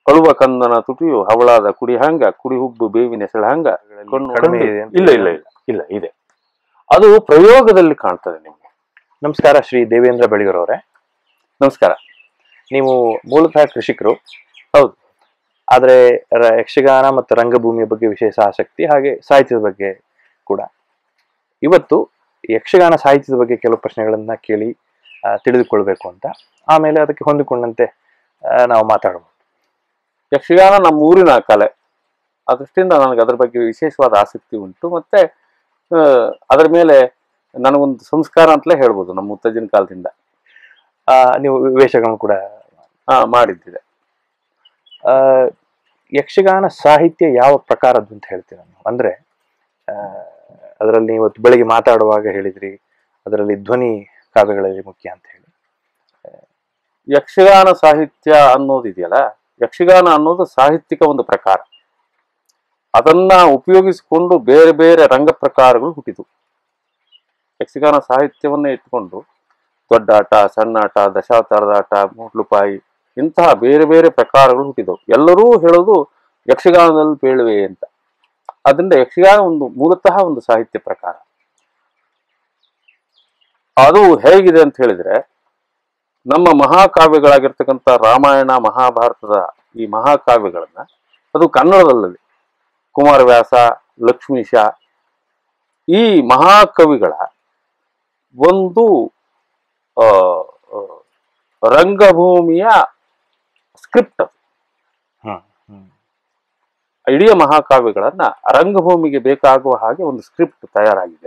ಅಳುವ ಕಂದನ ತುಟಿಯು ಹವಳಾದ ಕುಡಿ ಹಂಗ ಕುಡಿ ಹುಬ್ಬು ಬೇವಿನ ಸೆಳ ಹಂಗ ಕೊಂಡು ಕಡಿಮೆ ಇದೆ ಅಂತ ಇಲ್ಲ ಇಲ್ಲ ಇಲ್ಲ ಇಲ್ಲ ಇದೆ ಅದು ಪ್ರಯೋಗದಲ್ಲಿ ಕಾಣ್ತದೆ ನಿಮ್ಗೆ ನಮಸ್ಕಾರ ಶ್ರೀ ದೇವೇಂದ್ರ ಬೆಳಿಗರ್ ಅವರೇ ನಮಸ್ಕಾರ ನೀವು ಮೂಲತಃ ಕೃಷಿಕರು ಹೌದು ಆದ್ರೆ ರ- ಯಕ್ಷಗಾನ ಮತ್ತು ರಂಗಭೂಮಿಯ ಬಗ್ಗೆ ವಿಶೇಷ ಆಸಕ್ತಿ ಹಾಗೆ ಸಾಹಿತ್ಯದ ಬಗ್ಗೆ ಕೂಡ ಇವತ್ತು ಯಕ್ಷಗಾನ ಸಾಹಿತ್ಯದ ಬಗ್ಗೆ ಕೆಲವು ಪ್ರಶ್ನೆಗಳನ್ನ ಕೇಳಿ ಆ, ತಿಳಿದುಕೊಳ್ಬೇಕು ಅಂತ ಆಮೇಲೆ ಅದಕ್ಕೆ ಹೊಂದಿಕೊಂಡಂತೆ ಆ, ನಾವು ಮಾತಾಡಬಹುದು ಯಕ್ಷಗಾನ ನಮ್ಮ ಊರಿನ ಕಲೆ ಆ ದೃಷ್ಟಿಯಿಂದ ನನಗೆ ಅದ್ರ ಬಗ್ಗೆ ವಿಶೇಷವಾದ ಆಸಕ್ತಿ ಉಂಟು ಮತ್ತೆ ಆ, ಅದರ ಮೇಲೆ ನನಗೊಂದು ಸಂಸ್ಕಾರ ಅಂತಲೇ ಹೇಳ್ಬೋದು ನಮ್ಮ ಮುತ್ತಜ್ಜನ ಕಾಲದಿಂದ ಆ, ನೀವು ವೇಷಗಳನ್ನು ಕೂಡ ಆ, ಮಾಡಿದ್ದಿದೆ ಆ, ಯಕ್ಷಗಾನ ಸಾಹಿತ್ಯ ಯಾವ ಪ್ರಕಾರದ್ದು ಅಂತ ಹೇಳ್ತೀರ ನೀವು ಅಂದ್ರೆ ಆ, ಅದರಲ್ಲಿ ಇವತ್ತು ಬೆಳಿಗ್ಗೆ ಮಾತಾಡುವಾಗ ಹೇಳಿದ್ರಿ ಅದರಲ್ಲಿ ಧ್ವನಿ ಕಾವ್ಯಗಳಲ್ಲಿ ಮುಖ್ಯ ಅಂತ ಹೇಳಿ ಯಕ್ಷಗಾನ ಸಾಹಿತ್ಯ ಅನ್ನೋದಿದೆಯಲ್ಲ ಯಕ್ಷಗಾನ ಅನ್ನೋದು ಸಾಹಿತ್ಯಿಕ ಒಂದು ಪ್ರಕಾರ ಅದನ್ನ ಉಪಯೋಗಿಸಿಕೊಂಡು ಬೇರೆ ಬೇರೆ ರಂಗ ಪ್ರಕಾರಗಳು ಹುಟ್ಟಿತು ಯಕ್ಷಗಾನ ಸಾಹಿತ್ಯವನ್ನೇ ಇಟ್ಕೊಂಡು ದೊಡ್ಡಾಟ ಸಣ್ಣಾಟ ದಶಾವತಾರದ ಆಟ ಮೂಟ್ಲುಪಾಯಿ ಇಂತಹ ಬೇರೆ ಬೇರೆ ಪ್ರಕಾರಗಳು ಹುಟ್ಟಿದವು ಎಲ್ಲರೂ ಹೇಳೋದು ಯಕ್ಷಗಾನದಲ್ಲಿ ಬೇಳುವೆ ಅಂತ ಅದರಿಂದ ಯಕ್ಷಗಾನ ಒಂದು ಮೂಲತಃ ಒಂದು ಸಾಹಿತ್ಯ ಪ್ರಕಾರ ಅದು ಹೇಗಿದೆ ಅಂತ ಹೇಳಿದ್ರೆ ನಮ್ಮ ಮಹಾಕಾವ್ಯಗಳಾಗಿರ್ತಕ್ಕಂಥ ರಾಮಾಯಣ ಮಹಾಭಾರತದ ಈ ಮಹಾಕಾವ್ಯಗಳನ್ನ ಅದು ಕನ್ನಡದಲ್ಲಿ ಕುಮಾರವ್ಯಾಸ ಲಕ್ಷ್ಮೀಶ ಈ ಮಹಾಕವಿಗಳ ಒಂದು ಆ, ಆ, ರಂಗಭೂಮಿಯ ಸ್ಕ್ರಿಪ್ಟ್ ಅದು. ಹ್ಮ್ ಹ್ಮ್ ಇಡೀ ಮಹಾಕಾವ್ಯಗಳನ್ನ ರಂಗಭೂಮಿಗೆ ಬೇಕಾಗುವ ಹಾಗೆ ಒಂದು ಸ್ಕ್ರಿಪ್ಟ್ ತಯಾರಾಗಿದೆ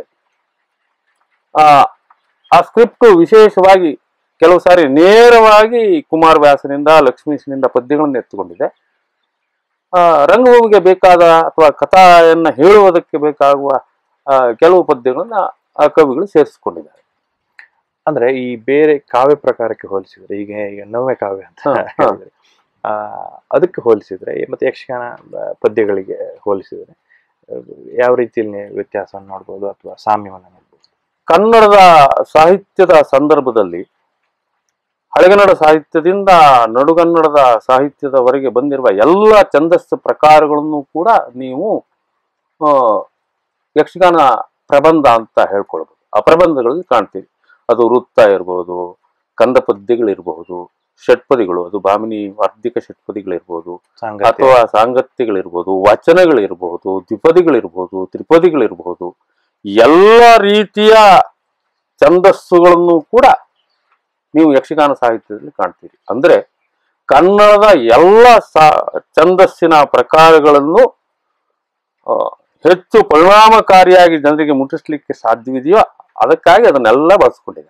ಆ ಆ ಸ್ಕ್ರಿಪ್ಟ್ ವಿಶೇಷವಾಗಿ ಕೆಲವು ಸಾರಿ ನೇರವಾಗಿ ಕುಮಾರವ್ಯಾಸನಿಂದ ಲಕ್ಷ್ಮೀಶನಿಂದ ಪದ್ಯಗಳನ್ನು ಎತ್ತುಕೊಂಡಿದೆ ಆ ರಂಗಭೂಮಿಗೆ ಬೇಕಾದ ಅಥವಾ ಕಥೆಯನ್ನ ಹೇಳುವುದಕ್ಕೆ ಬೇಕಾಗುವ ಆ, ಕೆಲವು ಪದ್ಯಗಳನ್ನ ಆ ಕವಿಗಳು ಸೇರಿಸಿಕೊಂಡಿದ್ದಾರೆ ಅಂದ್ರೆ ಈ ಬೇರೆ ಕಾವ್ಯ ಪ್ರಕಾರಕ್ಕೆ ಹೋಲಿಸಿದ್ರೆ ಈಗ ಈಗ ನವ್ಯ ಕಾವ್ಯ ಅಂತ ಹಾ, ಹಾ. ಹೇಳಿದ್ರೆ ಆ ಅದಕ್ಕೆ ಹೋಲಿಸಿದ್ರೆ ಮತ್ತೆ ಯಕ್ಷಗಾನ ಬ- ಪದ್ಯಗಳಿಗೆ ಹೋಲಿಸಿದ್ರೆ ಆ, ಯಾವ ರೀತಿಯಲ್ಲಿ ವ್ಯತ್ಯಾಸವನ್ನು ನೋಡ್ಬೋದು ಅಥವಾ ಸಾಮ್ಯವನ್ನು ನೋಡ್ಬೋದು ಕನ್ನಡದ ಸಾಹಿತ್ಯದ ಸಂದರ್ಭದಲ್ಲಿ ಹಳೆಗನ್ನಡ ಸಾಹಿತ್ಯದಿಂದ ನಡುಗನ್ನಡದ ಸಾಹಿತ್ಯದವರೆಗೆ ಬಂದಿರುವ ಎಲ್ಲ ಛಂದಸ್ಸು ಪ್ರಕಾರಗಳನ್ನು ಕೂಡ ನೀವು ಆ, ಯಕ್ಷಗಾನ ಪ್ರಬಂಧ ಅಂತ ಹೇಳ್ಕೊಳ್ಬೋದು ಆ ಪ್ರಬಂಧಗಳಲ್ಲಿ ಕಾಣ್ತೀವಿ ಅದು ವೃತ್ತ ಇರ್ಬೋದು ಕಂದ ಪದ್ಯಗಳಿರ್ಬಹುದು ಷಟ್ಪದಿಗಳು ಅದು ಭಾಮಿನಿ ವಾರ್ಧಿಕ ಷಟ್ಪದಿಗಳಿರ್ಬೋದು ಸಾಂಗತ್ಯ ಅಥವಾ ಸಾಂಗತ್ಯಗಳಿರ್ಬೋದು ವಚನಗಳಿರ್ಬಹುದು ದ್ವಿಪದಿಗಳಿರ್ಬಹುದು ತ್ರಿಪದಿಗಳಿರ್ಬಹುದು ಎಲ್ಲ ರೀತಿಯ ಛಂದಸ್ಸುಗಳನ್ನು ಕೂಡ ನೀವು ಯಕ್ಷಗಾನ ಸಾಹಿತ್ಯದಲ್ಲಿ ಕಾಣ್ತೀರಿ ಅಂದ್ರೆ ಕನ್ನಡದ ಎಲ್ಲ ಸಾ ಛಂದಸ್ಸಿನ ಪ್ರಕಾರಗಳನ್ನು ಆ, ಹೆಚ್ಚು ಪರಿಣಾಮಕಾರಿಯಾಗಿ ಜನರಿಗೆ ಮುಟ್ಟಿಸ್ಲಿಕ್ಕೆ ಸಾಧ್ಯವಿದೆಯೋ ಅದಕ್ಕಾಗಿ ಅದನ್ನೆಲ್ಲ ಬಳಸ್ಕೊಂಡಿದೆ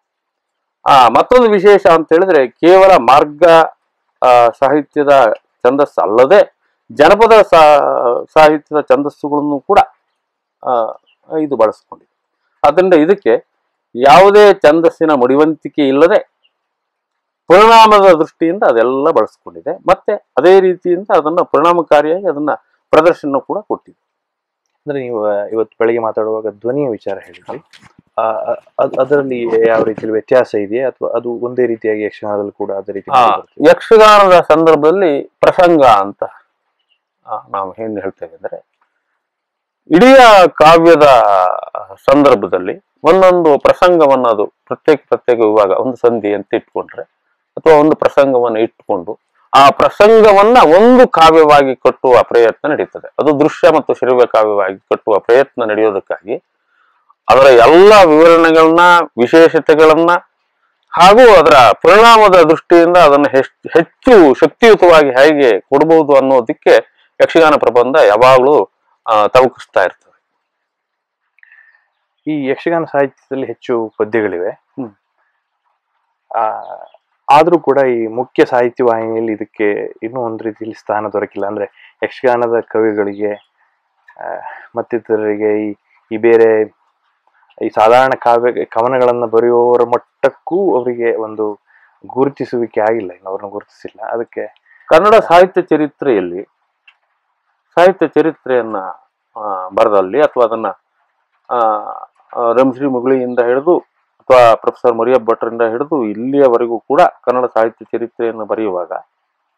ಆ ಮತ್ತೊಂದು ವಿಶೇಷ ಅಂತ ಹೇಳಿದ್ರೆ ಕೇವಲ ಮಾರ್ಗ ಆ, ಸಾಹಿತ್ಯದ ಛಂದಸ್ಸು ಅಲ್ಲದೆ ಜನಪದ ಸಾ- ಸಾಹಿತ್ಯದ ಛಂದಸ್ಸುಗಳನ್ನು ಕೂಡ ಆ, ಇದು ಬಳಸ್ಕೊಂಡಿದೆ ಅದರಿಂದ ಇದಕ್ಕೆ ಯಾವುದೇ ಛಂದಸ್ಸಿನ ಮಡಿವಂತಿಕೆ ಇಲ್ಲದೆ ಪರಿಣಾಮದ ದೃಷ್ಟಿಯಿಂದ ಅದೆಲ್ಲ ಬಳಸ್ಕೊಂಡಿದೆ ಮತ್ತೆ ಅದೇ ರೀತಿಯಿಂದ ಅದನ್ನ ಪರಿಣಾಮಕಾರಿಯಾಗಿ ಅದನ್ನ ಪ್ರದರ್ಶನ ಕೂಡ ಕೊಟ್ಟಿದೆ ಅಂದ್ರೆ ನೀವು ಆ, ಇವತ್ತು ಬೆಳಿಗ್ಗೆ ಮಾತಾಡುವಾಗ ಧ್ವನಿಯ ವಿಚಾರ ಹೇಳಿದ್ರಿ ಆ, ಅ- ಅದ್- ಅದರಲ್ಲಿ ಯಾವ ರೀತಿಯಲ್ಲಿ ವ್ಯತ್ಯಾಸ ಇದೆಯಾ ಅಥವಾ ಅದು ಒಂದೇ ರೀತಿಯಾಗಿ ಯಕ್ಷಗಾನದಲ್ಲಿ ಕೂಡ ಅದೇ ರೀತಿ ಆ, ಬರ್ತದೆ? ಯಕ್ಷಗಾನದ ಸಂದರ್ಭದಲ್ಲಿ ಪ್ರಸಂಗ ಅಂತ ಆ, ನಾವು ಏನು ಹೇಳ್ತೇವೆ ಅಂದ್ರೆ ಇಡೀ ಆ ಕಾವ್ಯದ ಸಂದರ್ಭದಲ್ಲಿ ಒಂದೊಂದು ಪ್ರಸಂಗವನ್ನು ಅದು ಪ್ರತ್ಯೇಕ ಪ್ರತ್ಯೇಕ ವಿಭಾಗ ಒಂದು ಸಂಧಿ ಅಂತ ಇಟ್ಕೊಂಡ್ರೆ ಅಥವಾ ಒಂದು ಪ್ರಸಂಗವನ್ನು ಇಟ್ಕೊಂಡು ಆ ಪ್ರಸಂಗವನ್ನ ಒಂದು ಕಾವ್ಯವಾಗಿ ಕಟ್ಟುವ ಪ್ರಯತ್ನ ನಡೀತದೆ ಅದು ದೃಶ್ಯ ಮತ್ತು ಶ್ರವ್ಯ ಕಾವ್ಯವಾಗಿ ಕಟ್ಟುವ ಪ್ರಯತ್ನ ನಡೆಯೋದಕ್ಕಾಗಿ ಅದರ ಎಲ್ಲ ವಿವರಣೆಗಳನ್ನ ವಿಶೇಷತೆಗಳನ್ನ ಹಾಗೂ ಅದರ ಪರಿಣಾಮದ ದೃಷ್ಟಿಯಿಂದ ಅದನ್ನು ಹೆಚ್ಚು ಹೆಚ್ಚು ಶಕ್ತಿಯುತವಾಗಿ ಹೇಗೆ ಕೊಡಬಹುದು ಅನ್ನೋದಕ್ಕೆ ಯಕ್ಷಗಾನ ಪ್ರಬಂಧ ಯಾವಾಗಲೂ ಆ, ತವಕಿಸ್ತಾ ಇರ್ತದೆ ಈ ಯಕ್ಷಗಾನ ಸಾಹಿತ್ಯದಲ್ಲಿ ಹೆಚ್ಚು ಪದ್ಯಗಳಿವೆ ಹ್ಮ್. ಆ ಆದ್ರೂ ಕೂಡ ಈ ಮುಖ್ಯ ಸಾಹಿತ್ಯ ವಾಹಿನಿಯಲ್ಲಿ ಇದಕ್ಕೆ ಇನ್ನೂ ಒಂದು ರೀತಿಯಲ್ಲಿ ಸ್ಥಾನ ದೊರಕಿಲ್ಲ ಅಂದ್ರೆ ಯಕ್ಷಗಾನದ ಕವಿಗಳಿಗೆ ಆ, ಮತ್ತಿತರರಿಗೆ ಈ ಈ ಬೇರೆ ಈ ಸಾಧಾರಣ ಕಾವ್ಯ ಕವನಗಳನ್ನ ಬರೆಯುವವರ ಮಟ್ಟಕ್ಕೂ ಅವರಿಗೆ ಒಂದು ಗುರುತಿಸುವಿಕೆ ಆಗಿಲ್ಲ ಇನ್ನು ಅವ್ರನ್ನ ಗುರುತಿಸಿಲ್ಲ ಅದಕ್ಕೆ ಕನ್ನಡ ಸಾಹಿತ್ಯ ಚರಿತ್ರೆಯಲ್ಲಿ ಸಾಹಿತ್ಯ ಚರಿತ್ರೆಯನ್ನ ಆ, ಬರೆದಲ್ಲಿ ಅಥವಾ ಅದನ್ನ ಆ, ಆ, ರಂಶ್ರೀ ಮುಗಳಿಯಿಂದ ಹಿಡಿದು ಅಥವಾ ಪ್ರೊಫೆಸರ್ ಮರಿಯಪ್ಪ ಭಟ್ರಿಂದ ಹಿಡಿದು ಇಲ್ಲಿಯವರೆಗೂ ಕೂಡ ಕನ್ನಡ ಸಾಹಿತ್ಯ ಚರಿತ್ರೆಯನ್ನು ಬರೆಯುವಾಗ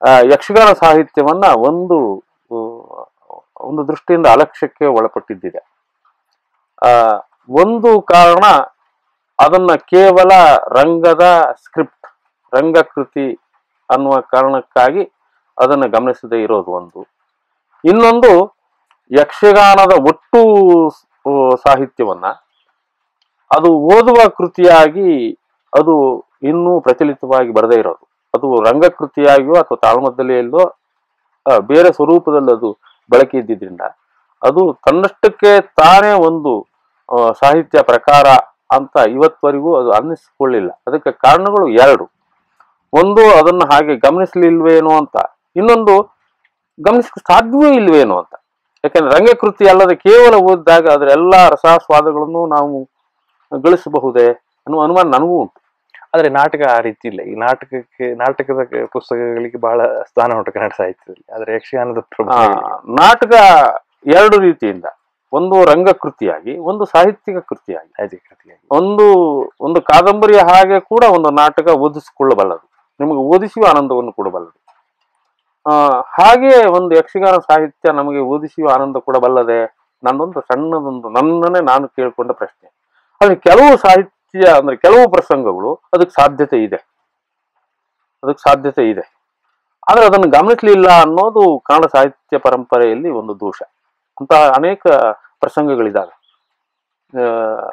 ಆ, ಯಕ್ಷಗಾನ ಸಾಹಿತ್ಯವನ್ನ ಒಂದು ಆ, ಒಂದು ದೃಷ್ಟಿಯಿಂದ ಅಲಕ್ಷ್ಯಕ್ಕೆ ಒಳಪಟ್ಟಿದ್ದಿದೆ ಆ ಒಂದು ಕಾರಣ ಅದನ್ನ ಕೇವಲ ರಂಗದ ಸ್ಕ್ರಿಪ್ಟ್ ರಂಗಕೃತಿ ಅನ್ನುವ ಕಾರಣಕ್ಕಾಗಿ ಅದನ್ನು ಗಮನಿಸದೇ ಇರೋದು ಒಂದು ಇನ್ನೊಂದು ಯಕ್ಷಗಾನದ ಒಟ್ಟು ಆ, ಸಾಹಿತ್ಯವನ್ನ ಅದು ಓದುವ ಕೃತಿಯಾಗಿ ಅದು ಇನ್ನೂ ಪ್ರಚಲಿತವಾಗಿ ಬರದೇ ಇರೋದು ಅದು ರಂಗಕೃತಿಯಾಗಿಯೋ ಅಥವಾ ತಾಳ್ಮದ್ದಲೆಯಲ್ಲೋ ಆ, ಬೇರೆ ಸ್ವರೂಪದಲ್ಲಿ ಅದು ಬಳಕೆ ಇದ್ದಿದ್ರಿಂದ ಅದು ತನ್ನಷ್ಟಕ್ಕೆ ತಾನೇ ಒಂದು ಆ, ಸಾಹಿತ್ಯ ಪ್ರಕಾರ ಅಂತ ಇವತ್ತವರೆಗೂ ಅದು ಅನ್ನಿಸ್ಕೊಳ್ಳಿಲ್ಲ ಅದಕ್ಕೆ ಕಾರಣಗಳು ಎರಡು ಒಂದು ಅದನ್ನು ಹಾಗೆ ಗಮನಿಸಲಿಲ್ವೇನೋ ಅಂತ ಇನ್ನೊಂದು ಗಮನಿಸಕ್ಕೆ ಸಾಧ್ಯವೇ ಇಲ್ವೇನೋ ಅಂತ ಯಾಕಂದ್ರೆ ರಂಗಕೃತಿ ಅಲ್ಲದೆ ಕೇವಲ ಓದಿದಾಗ ಅದರ ಎಲ್ಲ ರಸಾಸ್ವಾದಗಳನ್ನು ನಾವು ಗಳಿಸಬಹುದೇ ಅನ್ನುವ ಅನುಮಾನ ನನಗೂ ಉಂಟು ಆದ್ರೆ ನಾಟಕ ಆ ರೀತಿ ಇಲ್ಲ ಈ ನಾಟಕಕ್ಕೆ ನಾಟಕದ ಕ- ಪುಸ್ತಕಗಳಿಗೆ ಬಹಳ ಸ್ಥಾನ ಉಂಟು ಕನ್ನಡ ಸಾಹಿತ್ಯದಲ್ಲಿ ಆದ್ರೆ ಯಕ್ಷಗಾನದ ಆ, ಪ್ರಭಾವ ನಾಟಕ ಎರಡು ರೀತಿಯಿಂದ ಒಂದು ರಂಗಕೃತಿಯಾಗಿ ಒಂದು ಸಾಹಿತ್ಯಿಕ ಕೃತಿಯಾಗಿ ಸಾಹಿತ್ಯ ಕೃತಿಯಾಗಿ ಒಂದು ಒಂದು ಕಾದಂಬರಿಯ ಹಾಗೆ ಕೂಡ ಒಂದು ನಾಟಕ ಓದಿಸಿಕೊಳ್ಳಬಲ್ಲದು ನಿಮಗೆ ಓದಿಸುವ ಆನಂದವನ್ನು ಕೊಡಬಲ್ಲದು ಆ ಹಾಗೆ ಒಂದು ಯಕ್ಷಗಾನ ಸಾಹಿತ್ಯ ನಮಗೆ ಓದಿಸುವ ಆನಂದ ಕೊಡಬಲ್ಲದೆ ನನ್ನೊಂದು ಸಣ್ಣದೊಂದು ನನ್ನನ್ನೇ ನಾನು ಕೇಳಿಕೊಂಡ ಪ್ರಶ್ನೆ ಆದ್ರೆ ಕೆಲವು ಸಾಹಿತ್ಯ ಅಂದ್ರೆ ಕೆಲವು ಪ್ರಸಂಗಗಳು ಅದಕ್ಕೆ ಸಾಧ್ಯತೆ ಇದೆ ಅದಕ್ಕೆ ಸಾಧ್ಯತೆ ಇದೆ ಆದ್ರೆ ಅದನ್ನು ಗಮನಿಸಲಿಲ್ಲ ಅನ್ನೋದು ಕನ್ನಡ ಸಾಹಿತ್ಯ ಪರಂಪರೆಯಲ್ಲಿ ಒಂದು ದೋಷ ಅಂತಹ ಅನೇಕ ಪ್ರಸಂಗಗಳಿದ್ದಾವೆ ಆ,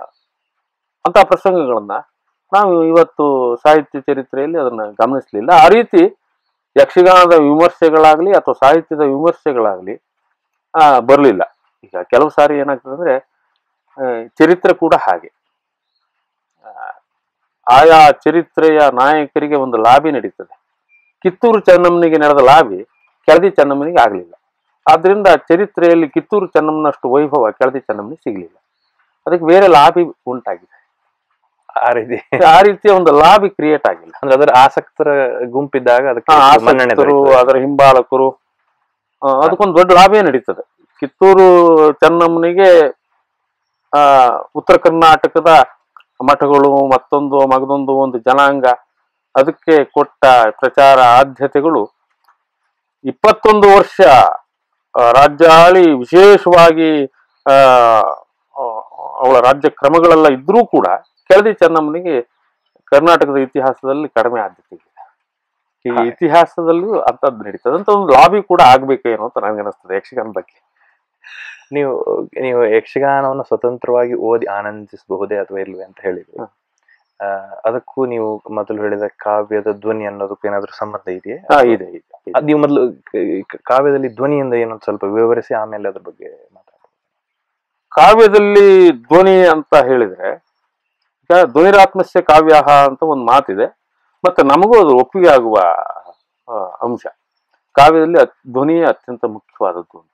ಅಂತಹ ಪ್ರಸಂಗಗಳನ್ನ ನಾವು ಇವತ್ತು ಸಾಹಿತ್ಯ ಚರಿತ್ರೆಯಲ್ಲಿ ಅದನ್ನ ಗಮನಿಸಲಿಲ್ಲ ಆ ರೀತಿ ಯಕ್ಷಗಾನದ ವಿಮರ್ಶೆಗಳಾಗ್ಲಿ ಅಥವಾ ಸಾಹಿತ್ಯದ ವಿಮರ್ಶೆಗಳಾಗ್ಲಿ ಆ ಬರಲಿಲ್ಲ ಈಗ ಕೆಲವು ಸಾರಿ ಏನಾಗ್ತದೆ ಅಂದ್ರೆ ಆ, ಚರಿತ್ರೆ ಕೂಡ ಹಾಗೆ ಆ, ಆಯಾ ಚರಿತ್ರೆಯ ನಾಯಕರಿಗೆ ಒಂದು ಲಾಬಿ ನಡೀತದೆ ಕಿತ್ತೂರು ಚೆನ್ನಮ್ಮನಿಗೆ ನಡೆದ ಲಾಬಿ ಕೆಳದಿ ಚೆನ್ನಮ್ಮನಿಗೆ ಆಗಲಿಲ್ಲ ಆದ್ರಿಂದ ಚರಿತ್ರೆಯಲ್ಲಿ ಕಿತ್ತೂರು ಚೆನ್ನಮ್ಮನಷ್ಟು ವೈಭವ ಕೆಳದಿ ಚೆನ್ನಮ್ಮನಿಗೆ ಸಿಗಲಿಲ್ಲ ಅದಕ್ಕೆ ಬೇರೆ ಲಾಬಿ ಉಂಟಾಗಿದೆ ಆ ರೀತಿ ಆ ರೀತಿಯ ಒಂದು ಲಾಬಿ ಕ್ರಿಯೇಟ್ ಆಗಿಲ್ಲ ಅಂದ್ರೆ ಅದರ ಆಸಕ್ತರ ಗುಂಪಿದ್ದಾಗ ಅದಕ್ಕೆ ಆ, ಮನ್ನಣೆ ಆಸಕ್ತರು ದೊರೀತದೆ. ಅದರ ಹಿಂಬಾಲಕರು ಆ, ಅದಕ್ಕೊಂದು ದೊಡ್ಡ ಲಾಭವೇ ನಡೀತದೆ ಕಿತ್ತೂರು ಚೆನ್ನಮ್ಮನಿಗೆ ಆ ಉತ್ತರ ಕರ್ನಾಟಕದ ಮಠಗಳು ಮತ್ತೊಂದು ಮಗದೊಂದು ಒಂದು ಜನಾಂಗ ಅದಕ್ಕೆ ಕೊಟ್ಟ ಪ್ರಚಾರ ಆದ್ಯತೆಗಳು ಇಪ್ಪತ್ತೊಂದು ವರ್ಷ ಆ, ರಾಜ್ಯ ಆಳಿ ವಿಶೇಷವಾಗಿ ಆ ಆ, ಅವಳ ರಾಜ್ಯ ಕ್ರಮಗಳೆಲ್ಲ ಇದ್ರೂ ಕೂಡ ಕೆಳದಿ ಚೆನ್ನಮ್ಮನಿಗೆ ಕರ್ನಾಟಕದ ಇತಿಹಾಸದಲ್ಲಿ ಕಡಿಮೆ ಆದ್ಯತೆ ಇದೆ ಈ ಹಾಗೆ. ಇತಿಹಾಸದಲ್ಲೂ ಅಂತದ್ದು ನಡೀತದೆ ಅಂತ ಒಂದು ಲಾಬಿ ಕೂಡ ಆಗ್ಬೇಕೇನೋ ಅಂತ ನನಗೆ ಅನಿಸ್ತದೆ ಯಕ್ಷಗಾನ ಬಗ್ಗೆ ನೀವು ನೀವು ಯಕ್ಷಗಾನವನ್ನು ಸ್ವತಂತ್ರವಾಗಿ ಓದಿ ಆನಂದಿಸಬಹುದೇ ಅಥವಾ ಇಲ್ವೇ ಅಂತ ಹೇಳಿದ್ರಿ ಹ. ಆ, ಅದಕ್ಕೂ ನೀವು ಮೊದಲು ಹೇಳಿದ ಕಾವ್ಯದ ಧ್ವನಿ ಅನ್ನೋದಕ್ಕೂ ಏನಾದ್ರೂ ಸಂಬಂಧ ಇದೆಯೇ ಹಾ ಇದೆ ಇದೆ ಇದೆ. ಅದ್ ನೀವು ಮೊದಲು ಕಾವ್ಯದಲ್ಲಿ ಧ್ವನಿಯಿಂದ ಏನೋ ಸ್ವಲ್ಪ ವಿವರಿಸಿ ಆಮೇಲೆ ಅದ್ರ ಬಗ್ಗೆ ಮಾತಾಡೋಣ ಕಾವ್ಯದಲ್ಲಿ ಧ್ವನಿ ಅಂತ ಹೇಳಿದ್ರೆ ಈಗ ಧ್ವನಿರಾತ್ಮಸ್ಯ ಕಾವ್ಯ ಅಂತ ಒಂದು ಮಾತಿದೆ ಮತ್ತೆ ನಮಗೂ ಅದು ಒಪ್ಪಿಗೆ ಆಗುವ ಆ, ಅಂಶ ಕಾವ್ಯದಲ್ಲಿ ಅತ್- ಧ್ವನಿಯೇ ಅತ್ಯಂತ ಮುಖ್ಯವಾದದ್ದು ಅಂತ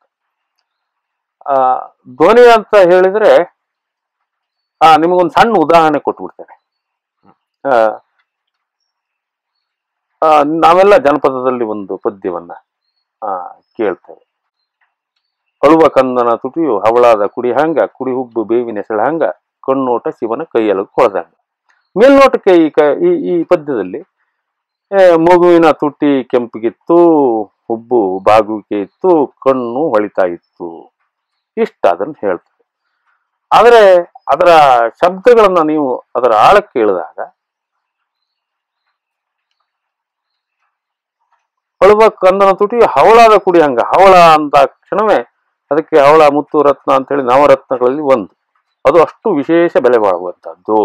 ಆ ಧ್ವನಿ ಅಂತ ಹೇಳಿದ್ರೆ ಆ ನಿಮಗೊಂದು ಸಣ್ಣ ಉದಾಹರಣೆ ಕೊಟ್ಬಿಡ್ತೇನೆ ಆ, ಆ, ನಾವೆಲ್ಲ ಜನಪದದಲ್ಲಿ ಒಂದು ಪದ್ಯವನ್ನ ಆ, ಕೇಳ್ತೇವೆ ಅಳುವ ಕಂದನ ತುಟಿಯು ಹವಳಾದ ಕುಡಿ ಹಂಗ ಕುಡಿ ಹುಬ್ಬು ಬೇವಿನ ಸೆಳಹಂಗ ಕಣ್ಣೋಟ ಶಿವನ ಕೈಯಲಗು ಹೊಳೆದಂಗ ಮೇಲ್ನೋಟಕ್ಕೆ ಈ ಕ ಈ ಈ ಪದ್ಯದಲ್ಲಿ ಏ, ಮಗುವಿನ ತುಟಿ ಕೆಂಪಿಗಿತ್ತು ಹುಬ್ಬು ಬಾಗುವಿಕೆ ಇತ್ತು ಕಣ್ಣು ಹೊಳಿತಾ ಇತ್ತು ಇಷ್ಟ ಅದನ್ನು ಹೇಳ್ತದೆ ಆದರೆ ಅದರ ಶಬ್ದಗಳನ್ನ ನೀವು ಅದರ ಆಳಕ್ಕೆ ಇಳಿದಾಗ ಅಳುವ ಕಂದನ ತುಟಿಯು ಹವಳಾದ ಕುಡಿ ಹಂಗ ಹವಳ ಅಂತ ಕ್ಷಣವೇ ಅದಕ್ಕೆ ಹವಳ ಮುತ್ತು ರತ್ನ ಅಂತೇಳಿ ನವರತ್ನಗಳಲ್ಲಿ ಒಂದು ಅದು ಅಷ್ಟು ವಿಶೇಷ ಬೆಲೆ ಬಾಳುವಂತಹದ್ದು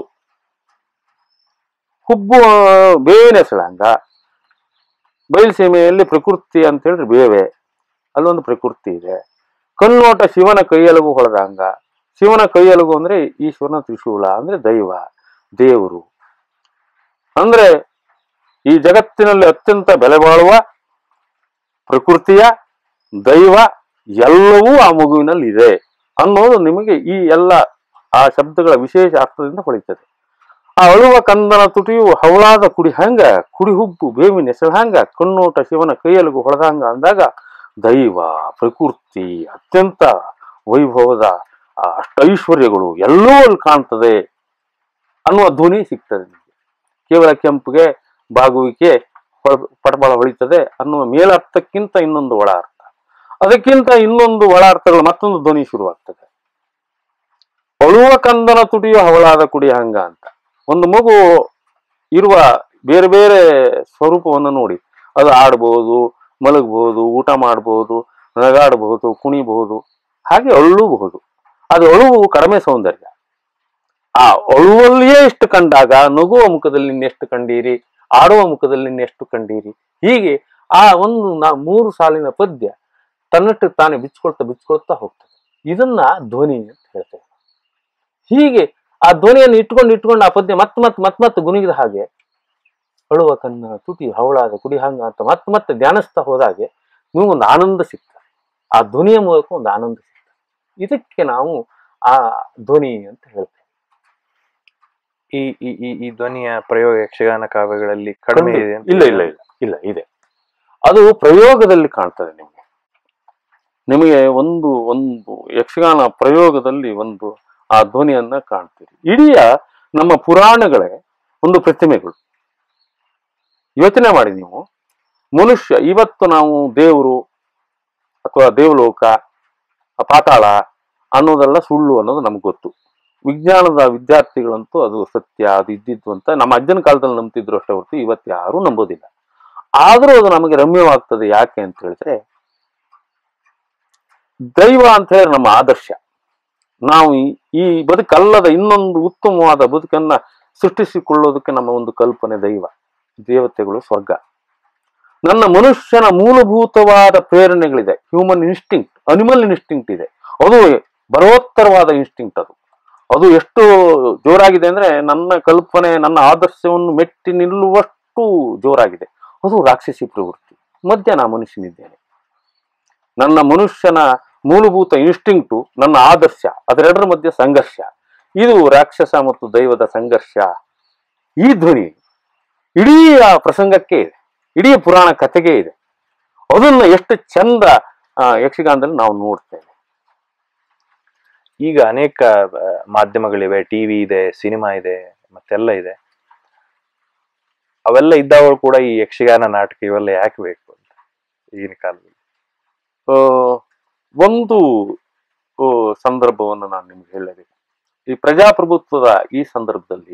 ಹುಬ್ಬು ಆ, ಬೇವಿನ ಸೆಳಂಗ ಬಯಲುಸೀಮೆಯಲ್ಲಿ ಪ್ರಕೃತಿ ಅಂತ ಹೇಳಿದ್ರೆ ಬೇವೆ ಅಲ್ಲೊಂದು ಪ್ರಕೃತಿ ಇದೆ ಕಣ್ಣೋಟ ಶಿವನ ಕೈಯಲಗು ಹೊಳೆದಂಗ ಶಿವನ ಕೈಯಲಗು ಅಂದ್ರೆ ಈಶ್ವರನ ತ್ರಿಶೂಲ ಅಂದ್ರೆ ದೈವ ದೇವರು ಅಂದ್ರೆ ಈ ಜಗತ್ತಿನಲ್ಲಿ ಅತ್ಯಂತ ಬೆಲೆ ಬಾಳುವ ಪ್ರಕೃತಿಯ ದೈವ ಎಲ್ಲವೂ ಆ ಮಗುವಿನಲ್ಲಿ ಇದೆ ಅನ್ನೋದು ನಿಮಗೆ ಈ ಎಲ್ಲ ಆ ಶಬ್ದಗಳ ವಿಶೇಷ ಅರ್ಥದಿಂದ ಹೊಳಿತದೆ ಆ ಅಳುವ ಕಂದನ ತುಟಿಯು ಹವಳಾದ ಕುಡಿ ಹಂಗ ಕುಡಿ ಹುಬ್ಬು ಬೇವಿನ ಹಂಗ ಕಣ್ಣೋಟ ಶಿವನ ಕೈಯಲಗು ಹೊಡೆದಂಗ ಅಂದಾಗ ದೈವ ಪ್ರಕೃತಿ ಅತ್ಯಂತ ವೈಭವದ ಆ ಅಷ್ಟೈಶ್ವರ್ಯಗಳು ಎಲ್ಲವೂ ಅಲ್ಲಿ ಕಾಣ್ತದೆ ಅನ್ನುವ ಧ್ವನಿ ಸಿಗ್ತದೆ ನಿಮಗೆ ಕೇವಲ ಕೆಂಪಿಗೆ ಬಾಗುವಿಕೆ ಪಡ- ಪಡಬಳ ಹೊಳಿತದೆ ಅನ್ನುವ ಮೇಲರ್ಥಕ್ಕಿಂತ ಇನ್ನೊಂದು ಒಳ ಅರ್ಥ ಅದಕ್ಕಿಂತ ಇನ್ನೊಂದು ಒಳ ಅರ್ಥಗಳು ಮತ್ತೊಂದು ಧ್ವನಿ ಶುರುವಾಗ್ತದೆ ಅಳುವ ಕಂದನ ತುಟಿಯು ಹವಳಾದ ಕುಡಿಯ ಹಂಗ ಅಂತ ಒಂದು ಮಗು ಇರುವ ಬೇರೆ ಬೇರೆ ಸ್ವರೂಪವನ್ನು ನೋಡಿ ಅದು ಆಡ್ಬೋದು ಮಲಗಬಹುದು ಊಟ ಮಾಡಬಹುದು ನಗಾಡಬಹುದು ಕುಣಿಬಹುದು ಹಾಗೆ ಅಳುಬಹುದು ಅದು ಅಳುವು ಕಡಿಮೆ ಸೌಂದರ್ಯ ಆ ಅಳುವಲ್ಲಿಯೇ ಇಷ್ಟು ಕಂಡಾಗ ನಗುವ ಮುಖದಲ್ಲಿ ಇನ್ನೆಷ್ಟು ಕಂಡೀರಿ ಆಡುವ ಮುಖದಲ್ಲಿ ಇನ್ನೆಷ್ಟು ಕಂಡೀರಿ ಹೀಗೆ ಆ ಒಂದು ನಾ ಮೂರು ಸಾಲಿನ ಪದ್ಯ ತನ್ನಟ್ಟು ತಾನೇ ಬಿಚ್ಕೊಳ್ತಾ ಬಿಚ್ಕೊಳ್ತಾ ಹೋಗ್ತದೆ ಇದನ್ನ ಧ್ವನಿ ಅಂತ ಹೇಳ್ತೇವೆ ಹೀಗೆ ಆ ಧ್ವನಿಯನ್ನು ಇಟ್ಕೊಂಡು ಇಟ್ಕೊಂಡು ಆ ಪದ್ಯ ಮತ್ ಮತ್ ಮತ್ ಮತ್ತೆ ಗುಣಿಗಿದ ಹಾಗೆ ಅಳುವ ಕನ್ನ ತುಟಿ ಹವಳಾದ ಕುಡಿ ಹಂಗ ಅಂತ ಮತ್ ಮತ್ತೆ ಧ್ಯಾನಿಸ್ತಾ ಹೋದಾಗೆ ನಿಮಗೊಂದು ಆನಂದ ಸಿಗ್ತದೆ ಆ ಧ್ವನಿಯ ಮೂಲಕ ಒಂದು ಆನಂದ ಸಿಗ್ತದೆ ಇದಕ್ಕೆ ನಾವು ಆ ಧ್ವನಿ ಅಂತ ಹೇಳ್ತೇವೆ ಈ ಈ ಈ ಈ ಧ್ವನಿಯ ಪ್ರಯೋಗ ಯಕ್ಷಗಾನ ಕಾವ್ಯಗಳಲ್ಲಿ ಕಡಿಮೆ ಇದೆ ಅಂತ ಇಲ್ಲ ಇಲ್ಲ ಇಲ್ಲ ಇಲ್ಲ ಇದೆ ಅದು ಪ್ರಯೋಗದಲ್ಲಿ ಕಾಣ್ತದೆ ನಿಮಗೆ ನಿಮಗೆ ಒಂದು ಒಂದು ಯಕ್ಷಗಾನ ಪ್ರಯೋಗದಲ್ಲಿ ಒಂದು ಆ ಧ್ವನಿಯನ್ನ ಕಾಣ್ತೀರಿ ಇಡೀ ನಮ್ಮ ಪುರಾಣಗಳೇ ಒಂದು ಪ್ರತಿಮೆಗಳು ಯೋಚನೆ ಮಾಡಿ ನೀವು ಮನುಷ್ಯ ಇವತ್ತು ನಾವು ದೇವರು ಅಥವಾ ದೇವಲೋಕ ಪಾತಾಳ ಅನ್ನೋದೆಲ್ಲ ಸುಳ್ಳು ಅನ್ನೋದು ನಮ್ಗೆ ಗೊತ್ತು ವಿಜ್ಞಾನದ ವಿದ್ಯಾರ್ಥಿಗಳಂತೂ ಅದು ಸತ್ಯ ಅದು ಇದ್ದಿದ್ದು ಅಂತ ನಮ್ಮ ಅಜ್ಜನ ಕಾಲದಲ್ಲಿ ನಂಬ್ತಿದ್ರು ಅಷ್ಟೇ ಹೊರತು ಇವತ್ತು ಯಾರೂ ನಂಬೋದಿಲ್ಲ ಆದರೂ ಅದು ನಮಗೆ ರಮ್ಯವಾಗ್ತದೆ ಯಾಕೆ ಅಂತ ಹೇಳಿದ್ರೆ ದೈವ ಅಂತ ಹೇಳಿ ನಮ್ಮ ಆದರ್ಶ ನಾವು ಈ- ಈ ಬದುಕಲ್ಲದ ಇನ್ನೊಂದು ಉತ್ತಮವಾದ ಬದುಕನ್ನ ಸೃಷ್ಟಿಸಿಕೊಳ್ಳೋದಕ್ಕೆ ನಮ್ಮ ಒಂದು ಕಲ್ಪನೆ ದೈವ ದೇವತೆಗಳು ಸ್ವರ್ಗ ನನ್ನ ಮನುಷ್ಯನ ಮೂಲಭೂತವಾದ ಪ್ರೇರಣೆಗಳಿದೆ ಹ್ಯೂಮನ್ ಇನ್ಸ್ಟಿಂಕ್ಟ್ ಅನಿಮಲ್ ಇನ್ಸ್ಟಿಂಕ್ಟ್ ಇದೆ ಅದು ಬಲವತ್ತರವಾದ ಇನ್ಸ್ಟಿಂಕ್ಟ್ ಅದು ಅದು ಎಷ್ಟು ಜೋರಾಗಿದೆ ಅಂದ್ರೆ ನನ್ನ ಕಲ್ಪನೆ ನನ್ನ ಆದರ್ಶವನ್ನು ಮೆಟ್ಟಿ ನಿಲ್ಲುವಷ್ಟು ಜೋರಾಗಿದೆ ಅದು ರಾಕ್ಷಸಿ ಪ್ರವೃತ್ತಿ ಮಧ್ಯ ನಾ ಮನುಷ್ಯನಿದ್ದೇನೆ ನನ್ನ ಮನುಷ್ಯನ ಮೂಲಭೂತ ಇನ್ಸ್ಟಿಂಕ್ಟು ನನ್ನ ಆದರ್ಶ ಅದೆರಡರ ಮಧ್ಯೆ ಸಂಘರ್ಷ ಇದು ರಾಕ್ಷಸ ಮತ್ತು ದೈವದ ಸಂಘರ್ಷ ಈ ಧ್ವನಿ ಇಡೀ ಆ ಪ್ರಸಂಗಕ್ಕೆ ಇದೆ ಇಡೀ ಪುರಾಣ ಕಥೆಗೆ ಇದೆ ಅದನ್ನ ಎಷ್ಟು ಚಂದ ಆ, ಯಕ್ಷಗಾನದಲ್ಲಿ ನಾವು ನೋಡ್ತೇವೆ ಈಗ ಅನೇಕ ಆ, ಮಾಧ್ಯಮಗಳಿವೆ ಟಿವಿ ಇದೆ ಸಿನಿಮಾ ಇದೆ ಮತ್ತೆಲ್ಲ ಇದೆ ಅವೆಲ್ಲ ಇದ್ದವರು ಕೂಡ ಈ ಯಕ್ಷಗಾನ ನಾಟಕ ಇವೆಲ್ಲ ಯಾಕೆ ಬೇಕು ಅಂತ ಈಗಿನ ಕಾಲದಲ್ಲಿ ಆ, ಒಂದು ಆ, ಸಂದರ್ಭವನ್ನು ನಾನು ನಿಮ್ಗೆ ಹೇಳಬೇಕು ಈ ಪ್ರಜಾಪ್ರಭುತ್ವದ ಈ ಸಂದರ್ಭದಲ್ಲಿ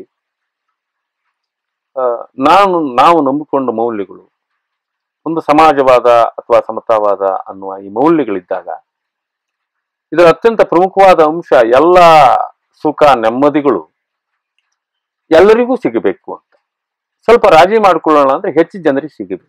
ಆ, ನಾನು ನಾವು ನಂಬಿಕೊಂಡ ಮೌಲ್ಯಗಳು ಒಂದು ಸಮಾಜವಾದ ಅಥವಾ ಸಮತಾವಾದ ಅನ್ನುವ ಈ ಮೌಲ್ಯಗಳಿದ್ದಾಗ ಇದರ ಅತ್ಯಂತ ಪ್ರಮುಖವಾದ ಅಂಶ ಎಲ್ಲ ಸುಖ ನೆಮ್ಮದಿಗಳು ಎಲ್ಲರಿಗೂ ಸಿಗಬೇಕು ಅಂತ ಸ್ವಲ್ಪ ರಾಜಿ ಮಾಡ್ಕೊಳ್ಳೋಣ ಅಂದ್ರೆ ಹೆಚ್ಚು ಜನರಿಗೆ ಸಿಗಬೇಕು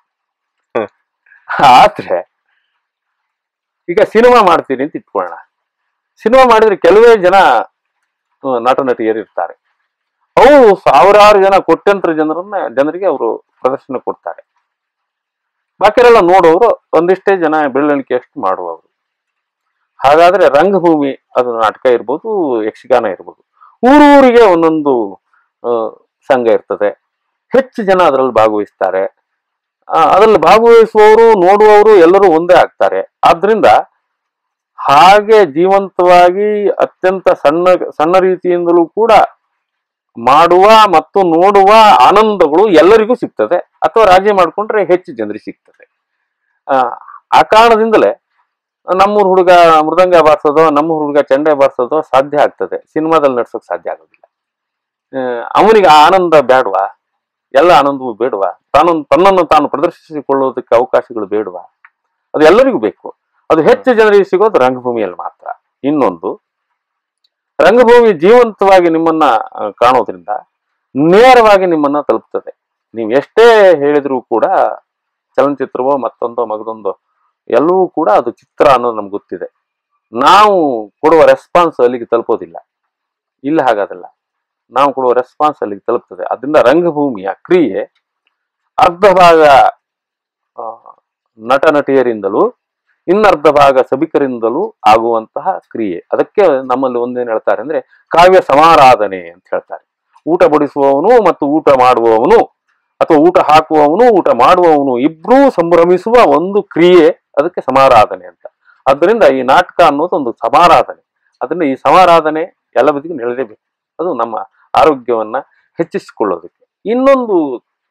ಆದ್ರೆ ಈಗ ಸಿನಿಮಾ ಮಾಡ್ತೀನಿ ಅಂತ ಇಟ್ಕೊಳ್ಳೋಣ ಸಿನಿಮಾ ಮಾಡಿದ್ರೆ ಕೆಲವೇ ಜನ ಆ, ನಟ ನಟಿಯರು ಇರ್ತಾರೆ ಅವರು ಸಾವಿರಾರು ಜನ ಕೋಟ್ಯಂತರ ಜನರನ್ನ ಜನರಿಗೆ ಅವರು ಪ್ರದರ್ಶನ ಕೊಡ್ತಾರೆ ಬಾಕಿರೆಲ್ಲ ನೋಡೋರು ಒಂದಿಷ್ಟೇ ಜನ ಬೆರಳಿಕೆಯಷ್ಟು ಮಾಡುವವರು ಹಾಗಾದ್ರೆ ರಂಗಭೂಮಿ ಅದು ನಾಟಕ ಇರ್ಬೋದು ಯಕ್ಷಗಾನ ಇರ್ಬೋದು ಊರೂರಿಗೆ ಒಂದೊಂದು ಆ, ಸಂಘ ಇರ್ತದೆ ಹೆಚ್ಚು ಜನ ಅದರಲ್ಲಿ ಭಾಗವಹಿಸ್ತಾರೆ ಆ, ಅದರಲ್ಲಿ ಭಾಗವಹಿಸುವವರು ನೋಡುವವರು ಎಲ್ಲರೂ ಒಂದೇ ಆಗ್ತಾರೆ ಆದ್ರಿಂದ ಹಾಗೆ ಜೀವಂತವಾಗಿ ಅತ್ಯಂತ ಸಣ್ಣ ಸಣ್ಣ ರೀತಿಯಿಂದಲೂ ಕೂಡ ಮಾಡುವ ಮತ್ತು ನೋಡುವ ಆನಂದಗಳು ಎಲ್ಲರಿಗೂ ಸಿಗ್ತದೆ ಅಥವಾ ರಾಜಿ ಮಾಡಿಕೊಂಡ್ರೆ ಹೆಚ್ಚು ಜನರಿಗೆ ಸಿಗ್ತದೆ ಆ, ಆ ಕಾರಣದಿಂದಲೇ ನಮ್ಮೂರ್ ಹುಡುಗ ಮೃದಂಗ ಬಾರಿಸೋದೋ ನಮ್ಮೂರ್ ಹುಡುಗ ಚೆಂಡೆ ಬಾರಿಸೋದೋ ಸಾಧ್ಯ ಆಗ್ತದೆ ಸಿನಿಮಾದಲ್ಲಿ ನಡ್ಸೋಕ್ ಸಾಧ್ಯ ಆಗೋದಿಲ್ಲ ಆ, ಅವನಿಗೆ ಆ ಆನಂದ ಬೇಡವಾ ಎಲ್ಲ ಆನಂದವೂ ಬೇಡವಾ ತಾನು ತನ್ನನ್ನು ತಾನು ಪ್ರದರ್ಶಿಸಿಕೊಳ್ಳೋದಕ್ಕೆ ಅವಕಾಶಗಳು ಬೇಡವಾ ಅದು ಎಲ್ಲರಿಗೂ ಬೇಕು ಅದು ಹೆಚ್ಚು ಜನರಿಗೆ ಸಿಗೋದು ರಂಗಭೂಮಿಯಲ್ಲಿ ಮಾತ್ರ ಇನ್ನೊಂದು ರಂಗಭೂಮಿ ಜೀವಂತವಾಗಿ ನಿಮ್ಮನ್ನ ಆ, ಕಾಣೋದ್ರಿಂದ ನೇರವಾಗಿ ನಿಮ್ಮನ್ನ ತಲುಪ್ತದೆ ನೀವು ಎಷ್ಟೇ ಹೇಳಿದ್ರೂ ಕೂಡ ಚಲನಚಿತ್ರವೋ ಮತ್ತೊಂದೋ ಮಗದೊಂದೋ ಎಲ್ಲವೂ ಕೂಡ ಅದು ಚಿತ್ರ ಅನ್ನೋದು ನಮ್ಗೆ ಗೊತ್ತಿದೆ ನಾವು ಕೊಡುವ ರೆಸ್ಪಾನ್ಸ್ ಅಲ್ಲಿಗೆ ತಲುಪೋದಿಲ್ಲ ಇಲ್ಲ ಹಾಗಾದಲ್ಲ ನಾವು ಕೊಡುವ ರೆಸ್ಪಾನ್ಸ್ ಅಲ್ಲಿಗೆ ತಲುಪ್ತದೆ ಅದರಿಂದ ರಂಗಭೂಮಿಯ ಕ್ರಿಯೆ ಅರ್ಧ ಭಾಗ ಆ, ನಟ ನಟಿಯರಿಂದಲೂ ಇನ್ನರ್ಧ ಭಾಗ ಸಭಿಕರಿಂದಲೂ ಆಗುವಂತಹ ಕ್ರಿಯೆ ಅದಕ್ಕೆ ನಮ್ಮಲ್ಲಿ ಒಂದೇನು ಹೇಳ್ತಾರೆ ಅಂದ್ರೆ ಕಾವ್ಯ ಸಮಾರಾಧನೆ ಅಂತ ಹೇಳ್ತಾರೆ ಊಟ ಬಡಿಸುವವನು ಮತ್ತು ಊಟ ಮಾಡುವವನು ಅಥವಾ ಊಟ ಹಾಕುವವನು ಊಟ ಮಾಡುವವನು ಇಬ್ರೂ ಸಂಭ್ರಮಿಸುವ ಒಂದು ಕ್ರಿಯೆ ಅದಕ್ಕೆ ಸಮಾರಾಧನೆ ಅಂತ ಅದರಿಂದ ಈ ನಾಟಕ ಅನ್ನೋದು ಒಂದು ಸಮಾರಾಧನೆ ಅದರಿಂದ ಈ ಸಮಾರಾಧನೆ ಎಲ್ಲ ಬದಿಗೂ ನೆಲೆಬೇಕು ಅದು ನಮ್ಮ ಆರೋಗ್ಯವನ್ನ ಹೆಚ್ಚಿಸಿಕೊಳ್ಳೋದಕ್ಕೆ ಇನ್ನೊಂದು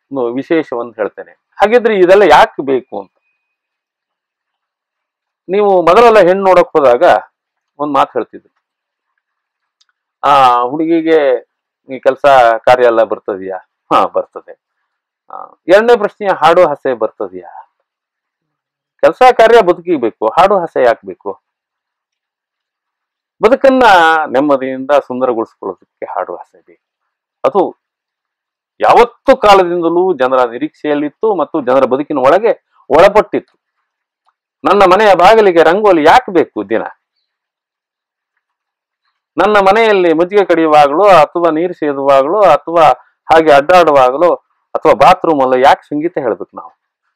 ಒಂದು ವಿಶೇಷವನ್ನು ಹೇಳ್ತೇನೆ ಹಾಗಿದ್ರೆ ಇದೆಲ್ಲ ಯಾಕೆ ಬೇಕು ಅಂತ ನೀವು ಮೊದಲೆಲ್ಲ ಹೆಣ್ಣು ನೋಡಕ್ ಹೋದಾಗ ಒಂದು ಮಾತು ಹೇಳ್ತಿದ್ರು ಆ ಹುಡುಗಿಗೆ ಈ ಕೆಲಸ ಕಾರ್ಯ ಎಲ್ಲ ಬರ್ತದೆಯಾ ಹಾ ಬರ್ತದೆ ಆ, ಎರಡನೇ ಪ್ರಶ್ನೆ ಹಾಡು ಹಸೆ ಬರ್ತದೆಯಾ ಕೆಲಸ ಕಾರ್ಯ ಬದುಕಿಬೇಕು ಹಾಡು ಹಸೆ ಯಾಕೆ ಬೇಕು ಬದುಕನ್ನ ನೆಮ್ಮದಿಯಿಂದ ಸುಂದರಗೊಳಿಸ್ಕೊಳ್ಳೋದಕ್ಕೆ ಹಾಡು ಹಸೆ ಬೇಕು ಅದು ಯಾವತ್ತು ಕಾಲದಿಂದಲೂ ಜನರ ನಿರೀಕ್ಷೆಯಲ್ಲಿತ್ತು ಮತ್ತು ಜನರ ಬದುಕಿನ ಒಳಗೆ ಒಳಪಟ್ಟಿತ್ತು ನನ್ನ ಮನೆಯ ಬಾಗಿಲಿಗೆ ರಂಗೋಲಿ ಯಾಕೆ ಬೇಕು ದಿನ ನನ್ನ ಮನೆಯಲ್ಲಿ ಮುಜ್ಜಿಗೆ ಕಡಿಯುವಾಗಲೂ ಅಥವಾ ನೀರು ಸೇದುವಾಗಲೂ ಅಥವಾ ಹಾಗೆ ಅಡ್ಡಾಡುವಾಗಲೂ ಅಥವಾ ಬಾತ್ರೂಮ್ ಅಲ್ಲೂ ಯಾಕೆ ಸಂಗೀತ ಹೇಳ್ಬೇಕು ನಾವು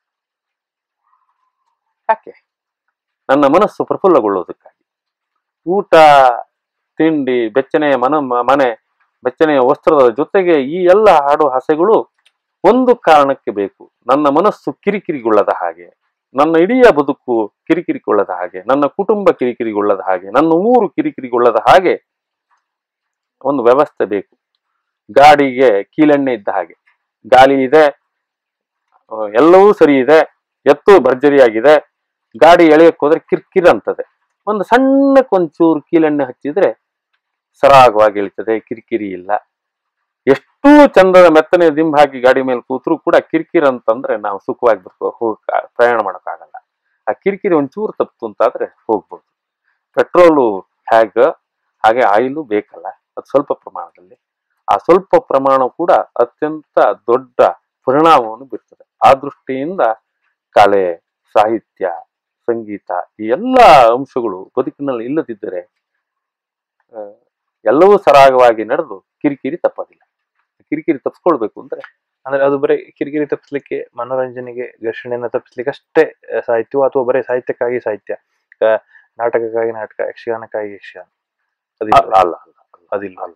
ಯಾಕೆ ನನ್ನ ಮನಸ್ಸು ಪ್ರಫುಲ್ಲಗೊಳ್ಳುವುದಕ್ಕಾಗಿ ಊಟ ತಿಂಡಿ ಬೆಚ್ಚನೆಯ ಮನ ಮನೆ ಬೆಚ್ಚನೆಯ ವಸ್ತ್ರದ ಜೊತೆಗೆ ಈ ಎಲ್ಲ ಹಾಡು ಹಸೆಗಳು ಒಂದು ಕಾರಣಕ್ಕೆ ಬೇಕು ನನ್ನ ಮನಸ್ಸು ಕಿರಿಕಿರಿಗೊಳ್ಳದ ಹಾಗೆ ನನ್ನ ಇಡೀ ಬದುಕು ಕಿರಿಕಿರಿಗೊಳ್ಳದ ಹಾಗೆ ನನ್ನ ಕುಟುಂಬ ಕಿರಿಕಿರಿಗೊಳ್ಳದ ಹಾಗೆ ನನ್ನ ಊರು ಕಿರಿಕಿರಿಗೊಳ್ಳದ ಹಾಗೆ ಒಂದು ವ್ಯವಸ್ಥೆ ಬೇಕು ಗಾಡಿಗೆ ಕೀಲೆಣ್ಣೆ ಇದ್ದ ಹಾಗೆ ಗಾಳಿ ಇದೆ ಆ, ಎಲ್ಲವೂ ಸರಿ ಇದೆ ಎತ್ತು ಭರ್ಜರಿಯಾಗಿದೆ ಗಾಡಿ ಎಳೆಯಕ್ಕೆ ಹೋದ್ರೆ ಕಿರ್ಕಿರ್ ಅಂತದೆ ಒಂದು ಸಣ್ಣಕ್ಕೊಂಚೂರು ಕೀಲೆಣ್ಣೆ ಹಚ್ಚಿದ್ರೆ ಸರಾಗವಾಗಿ ಇಳಿತದೆ ಕಿರಿಕಿರಿ ಇಲ್ಲ ಎಷ್ಟು ಚಂದದ ಮೆತ್ತನೆ ದಿಂಬು ಹಾಕಿ ಗಾಡಿ ಮೇಲೆ ಕೂತ್ರು ಕೂಡ ಕಿರಿಕಿರಿ ಅಂತಂದ್ರೆ ನಾವು ಸುಖವಾಗಿ ಬರ್ಕೋ ಹೋಗ ಪ್ರಯಾಣ ಮಾಡೋಕ್ಕಾಗಲ್ಲ ಆ ಕಿರಿಕಿರಿ ಒಂಚೂರು ತಪ್ಪಿತು ಅಂತಾದ್ರೆ ಹೋಗ್ಬೋದು ಪೆಟ್ರೋಲು ಹೇಗ ಹಾಗೆ ಆಯಿಲು ಬೇಕಲ್ಲ ಅದು ಸ್ವಲ್ಪ ಪ್ರಮಾಣದಲ್ಲಿ ಆ ಸ್ವಲ್ಪ ಪ್ರಮಾಣ ಕೂಡ ಅತ್ಯಂತ ದೊಡ್ಡ ಪರಿಣಾಮವನ್ನು ಬೀರ್ತದೆ ಆ ದೃಷ್ಟಿಯಿಂದ ಕಲೆ ಸಾಹಿತ್ಯ ಸಂಗೀತ ಈ ಎಲ್ಲ ಅಂಶಗಳು ಬದುಕಿನಲ್ಲಿ ಇಲ್ಲದಿದ್ದರೆ ಆ, ಎಲ್ಲವೂ ಸರಾಗವಾಗಿ ನಡೆದು ಕಿರಿಕಿರಿ ತಪ್ಪೋದಿಲ್ಲ ಕಿರಿಕಿರಿ ತಪ್ಪಿಸ್ಕೊಳ್ಬೇಕು ಅಂದ್ರೆ ಅಂದ್ರೆ ಅದು ಬರೀ ಕಿರಿಕಿರಿ ತಪ್ಪಿಸ್ಲಿಕ್ಕೆ ಮನೋರಂಜನೆಗೆ ಘರ್ಷಣೆಯನ್ನ ತಪ್ಪಿಸ್ಲಿಕ್ಕೆ ಅಷ್ಟೇ ಆ, ಸಾಹಿತ್ಯವೋ ಅಥವಾ ಬರೀ ಸಾಹಿತ್ಯಕ್ಕಾಗಿ ಸಾಹಿತ್ಯ ಆ, ನಾಟಕಕ್ಕಾಗಿ ನಾಟಕ ಯಕ್ಷಗಾನಕ್ಕಾಗಿ ಯಕ್ಷಗಾನ ಅದಿಲ್ಲ ಅಲ್ಲ ಅಲ್ಲ ಅಲ್ಲ ಅದಿಲ್ಲ ಅಲ್ಲ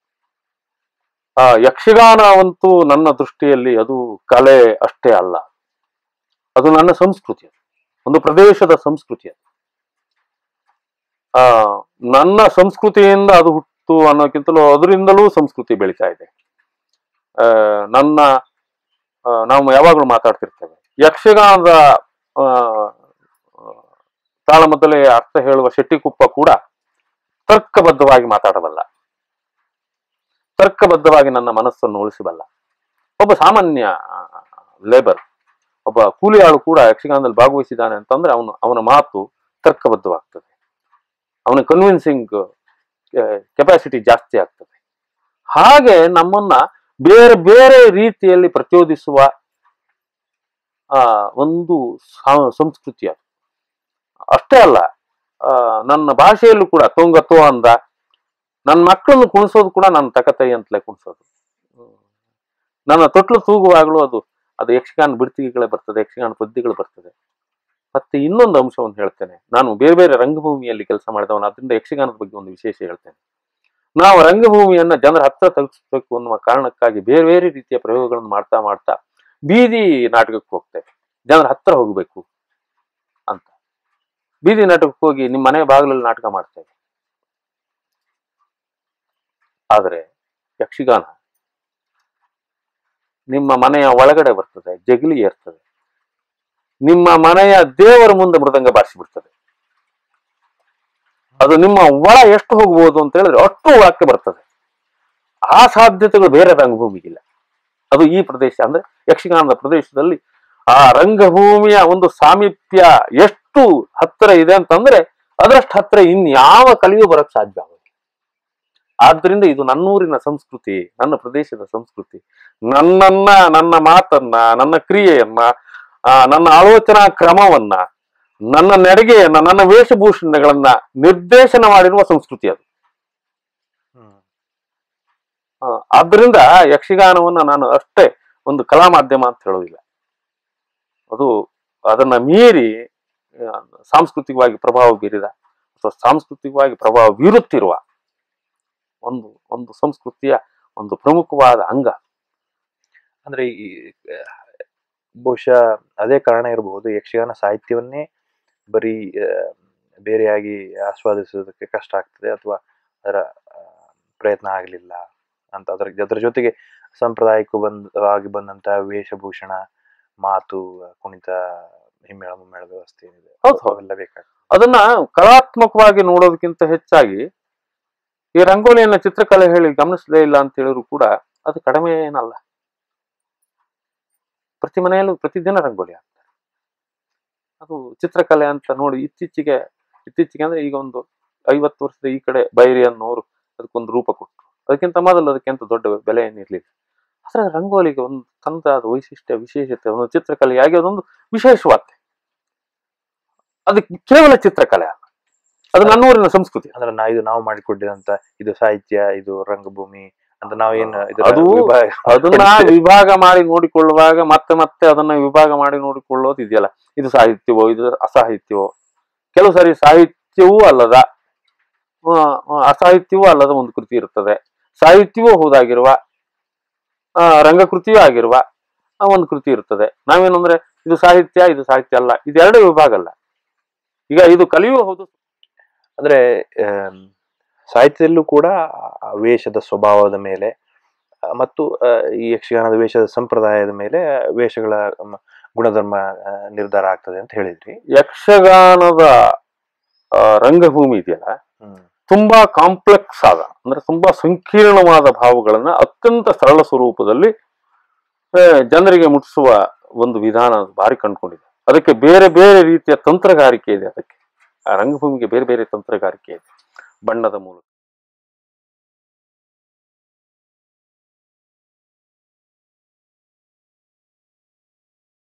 ಆ ಯಕ್ಷಗಾನವಂತೂ ನನ್ನ ದೃಷ್ಟಿಯಲ್ಲಿ ಅದು ಕಲೆ ಅಷ್ಟೇ ಅಲ್ಲ ಅದು ನನ್ನ ಸಂಸ್ಕೃತಿ ಅದು ಒಂದು ಪ್ರದೇಶದ ಸಂಸ್ಕೃತಿ ಅದು ಆ ನನ್ನ ಸಂಸ್ಕೃತಿಯಿಂದ ಅದು ಹುಟ್ಟು ಅನ್ನೋಕ್ಕಿಂತಲೂ ಅದರಿಂದಲೂ ಸಂಸ್ಕೃತಿ ಬೆಳೀತಾ ಇದೆ ಆ ನನ್ನ ಆ, ನಾವು ಯಾವಾಗಲೂ ಮಾತಾಡ್ತಿರ್ತೇವೆ ಯಕ್ಷಗಾನದ ಆ, ಆ, ತಾಳಮದ್ದಲೆ ಅರ್ಥ ಹೇಳುವ ಶೆಟ್ಟಿಕುಪ್ಪ ಕೂಡ ತರ್ಕಬದ್ಧವಾಗಿ ಮಾತಾಡಬಲ್ಲ ತರ್ಕಬದ್ಧವಾಗಿ ನನ್ನ ಮನಸ್ಸನ್ನು ಉಳಿಸಬಲ್ಲ ಒಬ್ಬ ಸಾಮಾನ್ಯ ಲೇಬರ್ ಒಬ್ಬ ಕೂಲಿ ಆಳು ಕೂಡ ಯಕ್ಷಗಾನದಲ್ಲಿ ಭಾಗವಹಿಸಿದ್ದಾನೆ ಅಂತಂದ್ರೆ ಅವನು ಅವನ ಮಾತು ತರ್ಕಬದ್ಧವಾಗ್ತದೆ ಅವನ ಕನ್ವಿನ್ಸಿಂಗ್ ಕೆಪಾಸಿಟಿ ಜಾಸ್ತಿ ಆಗ್ತದೆ ಹಾಗೆ ನಮ್ಮನ್ನ ಬೇರೆ ಬೇರೆ ರೀತಿಯಲ್ಲಿ ಪ್ರಚೋದಿಸುವ ಆ, ಒಂದು ಸಾ- ಸಂಸ್ಕೃತಿ ಅದು ಅಷ್ಟೇ ಅಲ್ಲ ಆ, ನನ್ನ ಭಾಷೆಯಲ್ಲೂ ಕೂಡ ತೊಂಗತ್ತೋ ಅಂದ ನನ್ನ ಮಕ್ಕಳನ್ನು ಕುಣಿಸೋದು ಕೂಡ ನನ್ನ ತಕತೈ ಅಂತಲೇ ಕುಣಿಸೋದು ಹ್ಮ್. ನನ್ನ ತೊಟ್ಲು ತೂಗುವಾಗಲೂ ಅದು ಅದು ಯಕ್ಷಗಾನ ಬಿಡ್ತಿಗೆಗಳೇ ಬರ್ತದೆ ಯಕ್ಷಗಾನ ಪದ್ಯಗಳು ಬರ್ತದೆ ಮತ್ತೆ ಇನ್ನೊಂದು ಅಂಶವನ್ನು ಹೇಳ್ತೇನೆ ನಾನು ಬೇರೆ ಬೇರೆ ರಂಗಭೂಮಿಯಲ್ಲಿ ಕೆಲಸ ಮಾಡಿದವನು ಅದರಿಂದ ಯಕ್ಷಗಾನದ ಬಗ್ಗೆ ಒಂದು ವಿಶೇಷ ಹೇಳ್ತೇನೆ ನಾವು ರಂಗಭೂಮಿಯನ್ನ ಜನರ ಹತ್ರ ತಲುಪಿಸ್ಬೇಕು ಅನ್ನುವ ಕಾರಣಕ್ಕಾಗಿ ಬೇರೆ ಬೇರೆ ರೀತಿಯ ಪ್ರಯೋಗಗಳನ್ನು ಮಾಡ್ತಾ ಮಾಡ್ತಾ ಬೀದಿ ನಾಟಕಕ್ಕೆ ಹೋಗ್ತೇವೆ ಜನರ ಹತ್ರ ಹೋಗಬೇಕು ಅಂತ ಬೀದಿ ನಾಟಕಕ್ಕೆ ಹೋಗಿ ನಿಮ್ಮ ಮನೆ ಬಾಗಿಲಲ್ಲಿ ನಾಟಕ ಮಾಡ್ತೇವೆ ಆದರೆ ಯಕ್ಷಗಾನ ನಿಮ್ಮ ಮನೆಯ ಒಳಗಡೆ ಬರ್ತದೆ ಜಗಲಿ ಏರ್ತದೆ ನಿಮ್ಮ ಮನೆಯ ದೇವರ ಮುಂದೆ ಮೃದಂಗ ಬಾರಿಸಿ ಬಿಡ್ತದೆ ಅದು ನಿಮ್ಮ ಒಳ ಎಷ್ಟು ಹೋಗ್ಬೋದು ಅಂತ ಹೇಳಿದ್ರೆ ಅಷ್ಟು ಒಳಕ್ಕೆ ಬರ್ತದೆ ಆ ಸಾಧ್ಯತೆಗಳು ಬೇರೆ ರಂಗಭೂಮಿಗಿಲ್ಲ ಅದು ಈ ಪ್ರದೇಶ ಅಂದ್ರೆ ಯಕ್ಷಗಾನದ ಪ್ರದೇಶದಲ್ಲಿ ಆ ರಂಗಭೂಮಿಯ ಒಂದು ಸಾಮೀಪ್ಯ ಎಷ್ಟು ಹತ್ತಿರ ಇದೆ ಅಂತಂದ್ರೆ ಅದರಷ್ಟು ಹತ್ತಿರ ಇನ್ಯಾವ ಕಲಿಯೂ ಬರಕ್ ಸಾಧ್ಯ ಆಗೋದಿಲ್ಲ ಆದ್ರಿಂದ ಇದು ನನ್ನೂರಿನ ಸಂಸ್ಕೃತಿ ನನ್ನ ಪ್ರದೇಶದ ಸಂಸ್ಕೃತಿ ನನ್ನನ್ನ ನನ್ನ ಮಾತನ್ನ ನನ್ನ ಕ್ರಿಯೆಯನ್ನ ಆ, ನನ್ನ ಆಲೋಚನಾ ಕ್ರಮವನ್ನ ನನ್ನ ನಡಿಗೆಯನ್ನ ನನ್ನ ವೇಷಭೂಷಣಗಳನ್ನ ನಿರ್ದೇಶನ ಮಾಡಿರುವ ಸಂಸ್ಕೃತಿ ಅದು ಹ್ಮ್. ಆ, ಆದ್ರಿಂದ ಯಕ್ಷಗಾನವನ್ನ ನಾನು ಅಷ್ಟೇ ಒಂದು ಕಲಾ ಮಾಧ್ಯಮ ಅಂತ ಹೇಳೋದಿಲ್ಲ ಅದು ಅದನ್ನ ಮೀರಿ ಆ, ಸಾಂಸ್ಕೃತಿಕವಾಗಿ ಪ್ರಭಾವ ಬೀರಿದ ಅಥವಾ ಸಾಂಸ್ಕೃತಿಕವಾಗಿ ಪ್ರಭಾವ ಬೀರುತ್ತಿರುವ ಒಂದು ಒಂದು ಸಂಸ್ಕೃತಿಯ ಒಂದು ಪ್ರಮುಖವಾದ ಅಂಗ ಅಂದ್ರೆ ಈ ಆ, ಬಹುಶಃ ಅದೇ ಕಾರಣ ಇರಬಹುದು ಯಕ್ಷಗಾನ ಸಾಹಿತ್ಯವನ್ನೇ ಬರೀ ಆ, ಬೇರೆಯಾಗಿ ಆಸ್ವಾದಿಸೋದಕ್ಕೆ ಕಷ್ಟ ಆಗ್ತದೆ ಅಥವಾ ಅದರ ಆ, ಪ್ರಯತ್ನ ಆಗಲಿಲ್ಲ ಅಂತ ಅದರ ಅದರ ಜೊತೆಗೆ ಸಾಂಪ್ರದಾಯಿಕ ಬಂದವಾಗಿ ಬಂದಂತ ವೇಷಭೂಷಣ ಮಾತು ಕುಣಿತ ಹಿಮ್ಮೇಳ ಮುಮ್ಮೇಳ ವ್ಯವಸ್ಥೆ ಏನಿದೆ ಹೌದು, ಹೌದು. ಅವೆಲ್ಲ ಬೇಕಾಗ್ತದೆ ಅದನ್ನ ಕಲಾತ್ಮಕವಾಗಿ ನೋಡೋದಕ್ಕಿಂತ ಹೆಚ್ಚಾಗಿ ಈ ರಂಗೋಲಿಯನ್ನ ಚಿತ್ರಕಲೆ ಹೇಳಿ ಗಮನಿಸಲೇ ಇಲ್ಲ ಅಂತ ಹೇಳಿದ್ರು ಕೂಡ ಅದು ಕಡಿಮೆ ಏನಲ್ಲ ಪ್ರತಿ ಮನೆಯಲ್ಲೂ ಪ್ರತಿದಿನ ರಂಗೋಲಿ ಹಾಕ್ತಾರೆ ಅದು ಚಿತ್ರಕಲೆ ಅಂತ ನೋಡಿ ಇತ್ತೀಚೆಗೆ ಇತ್ತೀಚೆಗೆ ಅಂದ್ರೆ ಈಗ ಒಂದು ಐವತ್ತು ವರ್ಷದ ಈ ಕಡೆ ಬೈರಿ ಅನ್ನೋರು ಅದಕ್ಕೊಂದು ರೂಪ ಕೊಟ್ಟರು ಅದಕ್ಕಿಂತ ಮೊದಲು ಅದಕ್ಕಿಂತ ದೊಡ್ಡ ಬೆಲೆ ಏನಿರ್ಲಿಲ್ಲ ಆದ್ರೆ ರಂಗೋಲಿಗೆ ಒಂದು ತನ್ನದಾದ ವೈಶಿಷ್ಟ್ಯ ವಿಶೇಷತೆ ಒಂದು ಚಿತ್ರಕಲೆಯಾಗಿ ಅದೊಂದು ವಿಶೇಷವಾಗಿದೆ ಅದು ಕೇವಲ ಚಿತ್ರಕಲೆ ಅಲ್ಲ ಅದು ನನ್ನೂರಿನ ಸಂಸ್ಕೃತಿ ಅಂದ್ರೆ ನಾ ಇದು ನಾವು ಮಾಡಿಕೊಟ್ಟಿದಂತ ಇದು ಸಾಹಿತ್ಯ ಇದು ರಂಗಭೂಮಿ ಅಂತ ನಾವೇನು ಇದರ ಅದು ವಿಭಾಗ ಅದನ್ನ ವಿಭಾಗ ಮಾಡಿ ನೋಡಿಕೊಳ್ಳುವಾಗ ಮತ್ತೆ ಮತ್ತೆ ಅದನ್ನ ವಿಭಾಗ ಮಾಡಿ ನೋಡಿಕೊಳ್ಳೋದು ಇದೆಯಲ್ಲ ಇದು ಸಾಹಿತ್ಯವೋ ಇದು ಅಸಾಹಿತ್ಯವೋ ಕೆಲವು ಸಾರಿ ಸಾಹಿತ್ಯವೂ ಅಲ್ಲದ ಆ, ಆ, ಅಸಾಹಿತ್ಯವೂ ಅಲ್ಲದ ಒಂದು ಕೃತಿ ಇರುತ್ತದೆ ಸಾಹಿತ್ಯವೂ ಹೌದಾಗಿರುವ ಆ, ರಂಗಕೃತಿಯೂ ಆಗಿರುವ ಆ, ಒಂದು ಕೃತಿ ಇರ್ತದೆ ನಾವೇನಂದ್ರೆ ಇದು ಸಾಹಿತ್ಯ ಇದು ಸಾಹಿತ್ಯ ಅಲ್ಲ ಇದೆರಡು ವಿಭಾಗ ಅಲ್ಲ ಈಗ ಇದು ಕಲಿಯೂ ಹೌದು ಅಂದ್ರೆ ಆಮ್, ಸಾಹಿತ್ಯದಲ್ಲೂ ಕೂಡ ಆ ವೇಷದ ಸ್ವಭಾವದ ಮೇಲೆ ಆ, ಮತ್ತು ಆ, ಈ ಯಕ್ಷಗಾನದ ವೇಷದ ಸಂಪ್ರದಾಯದ ಮೇಲೆ ವೇಷಗಳ ಮ, ಗುಣಧರ್ಮ ಆ, ನಿರ್ಧಾರ ಆಗ್ತದೆ ಅಂತ ಹೇಳಿದ್ರಿ ಯಕ್ಷಗಾನದ ಆ, ರಂಗಭೂಮಿ ಇದೆಯಲ್ಲ ಹ್ಮ್ ತುಂಬಾ ಕಾಂಪ್ಲೆಕ್ಸ್ ಆದ ಅಂದ್ರೆ ತುಂಬಾ ಸಂಕೀರ್ಣವಾದ ಭಾವಗಳನ್ನ ಅತ್ಯಂತ ಸರಳ ಸ್ವರೂಪದಲ್ಲಿ ಆ, ಜನರಿಗೆ ಮುಟ್ಟಿಸುವ ಒಂದು ವಿಧಾನ ಭಾರಿ ಕಂಡುಕೊಂಡಿದೆ ಅದಕ್ಕೆ ಬೇರೆ ಬೇರೆ ರೀತಿಯ ತಂತ್ರಗಾರಿಕೆ ಇದೆ ಅದಕ್ಕೆ ಆ ರಂಗಭೂಮಿಗೆ ಬೇರೆ ಬೇರೆ ತಂತ್ರಗಾರಿಕೆ ಇದೆ ಬಣ್ಣದ ಮೂಲಕ